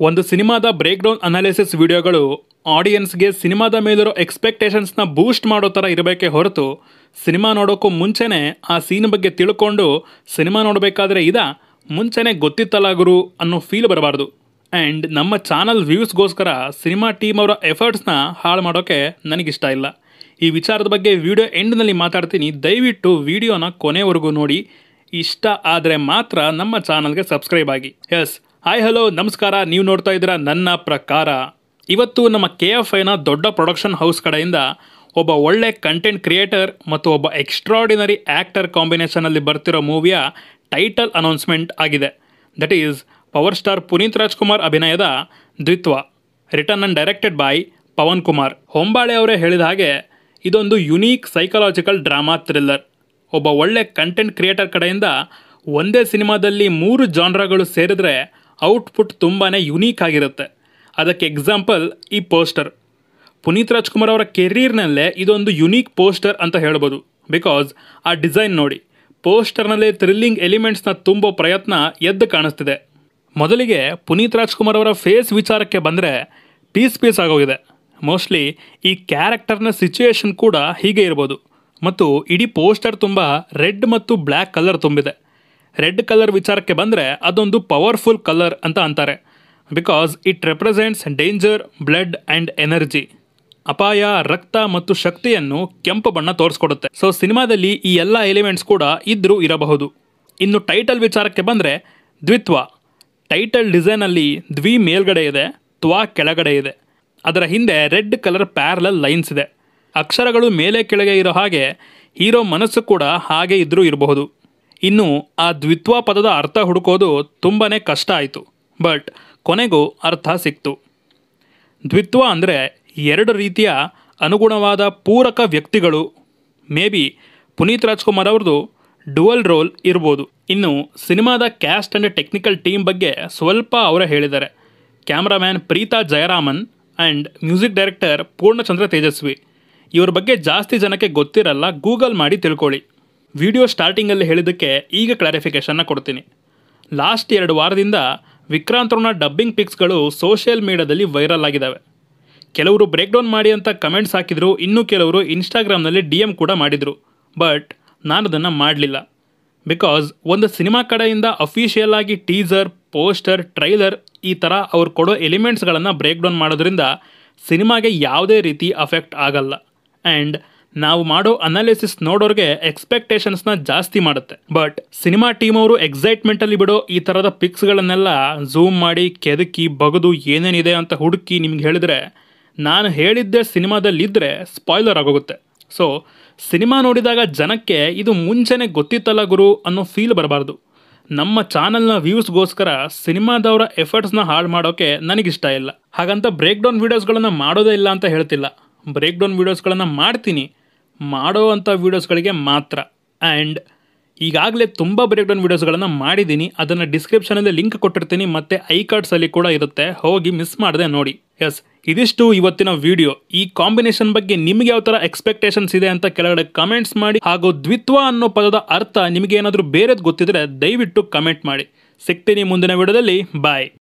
ಒಂದು ಸಿನಿಮಾದ break down analysis ವಿಡಿಯೋಗಳು ಆಡಿಯನ್ಸ್ಗೆ ಸಿನಿಮಾದ ಮೇಲಿರೋ ಎಕ್ಸ್ಪೆಕ್ಟೇಷನ್ಸ್ನ ಬೂಸ್ಟ್ ಮಾಡೋ ಥರ ಇರಬೇಕೇ ಹೊರತು ಸಿನಿಮಾ ನೋಡೋಕ್ಕೂ ಮುಂಚೆನೇ ಆ ಸೀನ್ ಬಗ್ಗೆ ತಿಳ್ಕೊಂಡು ಸಿನಿಮಾ ನೋಡಬೇಕಾದ್ರೆ ಇದ ಮುಂಚೆನೇ ಗೊತ್ತಿತ್ತಲ್ಲ ಗುರು ಅನ್ನೋ ಫೀಲ್ ಬರಬಾರ್ದು ಆ್ಯಂಡ್ ನಮ್ಮ ಚಾನಲ್ ವ್ಯೂಸ್ಗೋಸ್ಕರ ಸಿನಿಮಾ ಟೀಮ್ ಅವರ ಎಫರ್ಟ್ಸ್ನ ಹಾಳು ಮಾಡೋಕ್ಕೆ ನನಗಿಷ್ಟ ಇಲ್ಲ ಈ ವಿಚಾರದ ಬಗ್ಗೆ ವಿಡಿಯೋ ಎಂಡ್ನಲ್ಲಿ ಮಾತಾಡ್ತೀನಿ ದಯವಿಟ್ಟು ವಿಡಿಯೋನ ಕೊನೆವರೆಗೂ ನೋಡಿ ಇಷ್ಟ ಆದರೆ ಮಾತ್ರ ನಮ್ಮ ಚಾನಲ್ಗೆ ಸಬ್ಸ್ಕ್ರೈಬ್ ಆಗಿ ಎಸ್ ಹಾಯ್ ಹಲೋ ನಮಸ್ಕಾರ ನೀವು ನೋಡ್ತಾ ಇದ್ದೀರಾ ನನ್ನ ಪ್ರಕಾರ ಇವತ್ತು ನಮ್ಮ ಕೆ ಎಫ್ ಐನ ದೊಡ್ಡ ಪ್ರೊಡಕ್ಷನ್ ಹೌಸ್ ಕಡೆಯಿಂದ ಒಬ್ಬ ಒಳ್ಳೆ ಕಂಟೆಂಟ್ ಕ್ರಿಯೇಟರ್ ಮತ್ತು ಒಬ್ಬ ಎಕ್ಸ್ಟ್ರಾಡಿನರಿ ಆ್ಯಕ್ಟರ್ ಕಾಂಬಿನೇಷನಲ್ಲಿ ಬರ್ತಿರೋ ಮೂವಿಯ ಟೈಟಲ್ ಅನೌನ್ಸ್ಮೆಂಟ್ ಆಗಿದೆ that is power star Puneeth Rajkumar ಅಭಿನಯದ Dvitva return and directed by Pavan Kumar Hombale ಅವರೇ ಹೇಳಿದ ಹಾಗೆ ಇದೊಂದು ಯುನೀಕ್ ಸೈಕಲಾಜಿಕಲ್ ಡ್ರಾಮಾ ಥ್ರಿಲ್ಲರ್ ಒಬ್ಬ ಒಳ್ಳೆ ಕಂಟೆಂಟ್ ಕ್ರಿಯೇಟರ್ ಕಡೆಯಿಂದ ಒಂದೇ ಸಿನಿಮಾದಲ್ಲಿ ಮೂರು ಜಾನ್ರಾಗಳು ಸೇರಿದ್ರೆ ಔಟ್ಪುಟ್ ತುಂಬಾ ಯುನೀಕ್ ಆಗಿರುತ್ತೆ ಅದಕ್ಕೆ ಎಕ್ಸಾಂಪಲ್ ಈ ಪೋಸ್ಟರ್ ಪುನೀತ್ ರಾಜ್ಕುಮಾರ್ ಅವರ ಕೆರೀರ್ನಲ್ಲೇ ಇದೊಂದು ಯುನೀಕ್ ಪೋಸ್ಟರ್ ಅಂತ ಹೇಳ್ಬೋದು ಬಿಕಾಸ್ ಆ ಡಿಸೈನ್ ನೋಡಿ ಪೋಸ್ಟರ್ನಲ್ಲಿ ಥ್ರಿಲ್ಲಿಂಗ್ ಎಲಿಮೆಂಟ್ಸ್ನ ತುಂಬೋ ಪ್ರಯತ್ನ ಎದ್ದು ಕಾಣಿಸ್ತಿದೆ ಮೊದಲಿಗೆ ಪುನೀತ್ ರಾಜ್ಕುಮಾರ್ ಅವರ ಫೇಸ್ ವಿಚಾರಕ್ಕೆ ಬಂದರೆ ಪೀಸ್ ಪೀಸ್ ಆಗೋಗಿದೆ ಮೋಸ್ಟ್ಲಿ ಈ ಕ್ಯಾರೆಕ್ಟರ್ನ ಸಿಚುಯೇಷನ್ ಕೂಡ ಹೀಗೆ ಇರ್ಬೋದು ಮತ್ತು ಇಡೀ ಪೋಸ್ಟರ್ ತುಂಬ ರೆಡ್ ಮತ್ತು ಬ್ಲ್ಯಾಕ್ ಕಲರ್ ತುಂಬಿದೆ ರೆಡ್ ಕಲರ್ ವಿಚಾರಕ್ಕೆ ಬಂದರೆ ಅದೊಂದು ಪವರ್ಫುಲ್ ಕಲರ್ ಅಂತ ಅಂತಾರೆ because it represents danger blood and energy ಅಪಾಯ ರಕ್ತ ಮತ್ತು ಶಕ್ತಿಯನ್ನು ಕೆಂಪು ಬಣ್ಣ ತೋರಿಸ್ಕೊಡುತ್ತೆ ಸೊ ಸಿನಿಮಾದಲ್ಲಿ ಈ ಎಲ್ಲ ಎಲಿಮೆಂಟ್ಸ್ ಕೂಡ ಇದ್ರೂ ಇರಬಹುದು ಇನ್ನು ಟೈಟಲ್ ವಿಚಾರಕ್ಕೆ ಬಂದರೆ ದ್ವಿತ್ವ ಟೈಟಲ್ ಡಿಸೈನಲ್ಲಿ ದ್ವಿ ಮೇಲ್ಗಡೆ ಇದೆ ತ್ವಾ ಕೆಳಗಡೆ ಇದೆ ಅದರ ಹಿಂದೆ ರೆಡ್ ಕಲರ್ ಪ್ಯಾರಲಲ್ ಲೈನ್ಸ್ ಇದೆ ಅಕ್ಷರಗಳು ಮೇಲೆ ಕೆಳಗೆ ಇರೋ ಹಾಗೆ ಹೀರೋ ಮನಸ್ಸು ಕೂಡ ಹಾಗೆ ಇದ್ರೂ ಇರಬಹುದು ಇನ್ನು ಆ ದ್ವಿತ್ವ ಪದದ ಅರ್ಥ ಹುಡುಕೋದು ತುಂಬಾ ಕಷ್ಟ ಆಯಿತು ಬಟ್ ಕೊನೆಗೂ ಅರ್ಥ ಸಿಕ್ತು ದ್ವಿತ್ವ ಅಂದರೆ ಎರಡು ರೀತಿಯ ಅನುಗುಣವಾದ ಪೂರಕ ವ್ಯಕ್ತಿಗಳು ಮೇ ಬಿ ಪುನೀತ್ ರಾಜ್ಕುಮಾರ್ ಅವ್ರದ್ದು ಡುವಲ್ ರೋಲ್ ಇರ್ಬೋದು ಇನ್ನು ಸಿನಿಮಾದ ಕ್ಯಾಸ್ಟ್ ಆ್ಯಂಡ್ ಟೆಕ್ನಿಕಲ್ ಟೀಮ್ ಬಗ್ಗೆ ಸ್ವಲ್ಪ ಅವರೇ ಹೇಳಿದ್ದಾರೆ cameraman Preetha Jayaraman and music director Poornachandra Tejaswi ಇವ್ರ ಬಗ್ಗೆ ಜಾಸ್ತಿ ಜನಕ್ಕೆ ಗೊತ್ತಿರಲ್ಲ ಗೂಗಲ್ ಮಾಡಿ ತಿಳ್ಕೊಳ್ಳಿ ವಿಡಿಯೋ ಸ್ಟಾರ್ಟಿಂಗಲ್ಲಿ ಹೇಳಿದ್ದಕ್ಕೆ ಈಗ ಕ್ಲಾರಿಫಿಕೇಷನ್ನ ಕೊಡ್ತೀನಿ ಲಾಸ್ಟ್ ಎರಡು ವಾರದಿಂದ ವಿಕ್ರಾಂತ್ರನ ಡಬ್ಬಿಂಗ್ ಪಿಕ್ಸ್ಗಳು ಸೋಷಿಯಲ್ ಮೀಡಿಯಾದಲ್ಲಿ ವೈರಲ್ ಆಗಿದ್ದಾವೆ ಕೆಲವರು ಬ್ರೇಕ್ ಡೌನ್ ಮಾಡಿ ಅಂತ ಕಮೆಂಟ್ಸ್ ಹಾಕಿದ್ರು ಇನ್ನೂ ಕೆಲವರು ಇನ್ಸ್ಟಾಗ್ರಾಮ್ನಲ್ಲಿ ಡಿ ಎಮ್ ಕೂಡ ಮಾಡಿದರು ಬಟ್ ನಾನು ಅದನ್ನು ಮಾಡಲಿಲ್ಲ ಬಿಕಾಸ್ ಒಂದು ಸಿನಿಮಾ ಕಡೆಯಿಂದ ಅಫಿಷಿಯಲ್ ಆಗಿ ಟೀಸರ್ ಪೋಸ್ಟರ್ ಟ್ರೈಲರ್ ಈ ಥರ ಅವ್ರು ಕೊಡೋ ಎಲಿಮೆಂಟ್ಸ್ಗಳನ್ನು ಬ್ರೇಕ್ ಡೌನ್ ಮಾಡೋದ್ರಿಂದ ಸಿನಿಮಾಗೆ ಯಾವುದೇ ರೀತಿ ಅಫೆಕ್ಟ್ ಆಗಲ್ಲ ಆ್ಯಂಡ್ ನಾವು ಮಾಡೋ ಅನಾಲಿಸಿಸ್ ನೋಡೋರಿಗೆ ಎಕ್ಸ್ಪೆಕ್ಟೇಷನ್ಸ್ನ ಜಾಸ್ತಿ ಮಾಡುತ್ತೆ ಬಟ್ ಸಿನಿಮಾ ಟೀಮ್ ಅವರು ಎಕ್ಸೈಟ್ಮೆಂಟಲ್ಲಿ ಬಿಡೋ ಈ ಥರದ ಪಿಕ್ಸ್ಗಳನ್ನೆಲ್ಲ ಝೂಮ್ ಮಾಡಿ ಕೆದಕಿ ಬಗದು ಏನೇನಿದೆ ಅಂತ ಹುಡುಕಿ ನಿಮ್ಗೆ ಹೇಳಿದ್ರೆ ನಾನು ಹೇಳಿದ್ದೆ ಸಿನಿಮಾದಲ್ಲಿದ್ದರೆ ಸ್ಪಾಯ್ಲರ್ ಆಗೋಗುತ್ತೆ ಸೊ ಸಿನಿಮಾ ನೋಡಿದಾಗ ಜನಕ್ಕೆ ಇದು ಮುಂಚೆನೇ ಗೊತ್ತಿತ್ತಲ್ಲ ಗುರು ಅನ್ನೋ ಫೀಲ್ ಬರಬಾರ್ದು ನಮ್ಮ ಚಾನಲ್ನ ವ್ಯೂಸ್ಗೋಸ್ಕರ ಸಿನಿಮಾದವರ ಎಫರ್ಟ್ಸ್ನ ಹಾಳು ಮಾಡೋಕ್ಕೆ ನನಗಿಷ್ಟ ಇಲ್ಲ ಹಾಗಂತ ಬ್ರೇಕ್ ಡೌನ್ ವೀಡಿಯೋಸ್ಗಳನ್ನು ಮಾಡೋದೇ ಇಲ್ಲ ಅಂತ ಹೇಳ್ತಿಲ್ಲ ಬ್ರೇಕ್ ಡೌನ್ ವೀಡಿಯೋಸ್ಗಳನ್ನು ಮಾಡ್ತೀನಿ ಮಾಡೋ ಅಂಥ ವೀಡಿಯೋಸ್ಗಳಿಗೆ ಮಾತ್ರ ಆ್ಯಂಡ್ ಈಗಾಗಲೇ ತುಂಬ ಬ್ರೇಕ್ ಡೌನ್ ವೀಡಿಯೋಸ್ಗಳನ್ನು ಮಾಡಿದ್ದೀನಿ ಅದನ್ನು ಡಿಸ್ಕ್ರಿಪ್ಷನಲ್ಲಿ ಲಿಂಕ್ ಕೊಟ್ಟಿರ್ತೀನಿ ಮತ್ತು ಐ ಕಾರ್ಡ್ಸಲ್ಲಿ ಕೂಡ ಇರುತ್ತೆ ಹೋಗಿ ಮಿಸ್ ಮಾಡದೆ ನೋಡಿ ಎಸ್ ಇದಿಷ್ಟು ಇವತ್ತಿನ ವಿಡಿಯೋ ಈ ಕಾಂಬಿನೇಷನ್ ಬಗ್ಗೆ ನಿಮಗೆ ಯಾವ ಥರ ಎಕ್ಸ್ಪೆಕ್ಟೇಷನ್ಸ್ ಇದೆ ಅಂತ ಕೆಳಗಡೆ ಕಮೆಂಟ್ಸ್ ಮಾಡಿ ಹಾಗೂ ದ್ವಿತ್ವ ಅನ್ನೋ ಪದದ ಅರ್ಥ ನಿಮಗೆ ಏನಾದರೂ ಬೇರೆದು ಗೊತ್ತಿದ್ರೆ ದಯವಿಟ್ಟು ಕಮೆಂಟ್ ಮಾಡಿ ಸಿಗ್ತೀನಿ ಮುಂದಿನ ವಿಡಿಯೋದಲ್ಲಿ ಬಾಯ್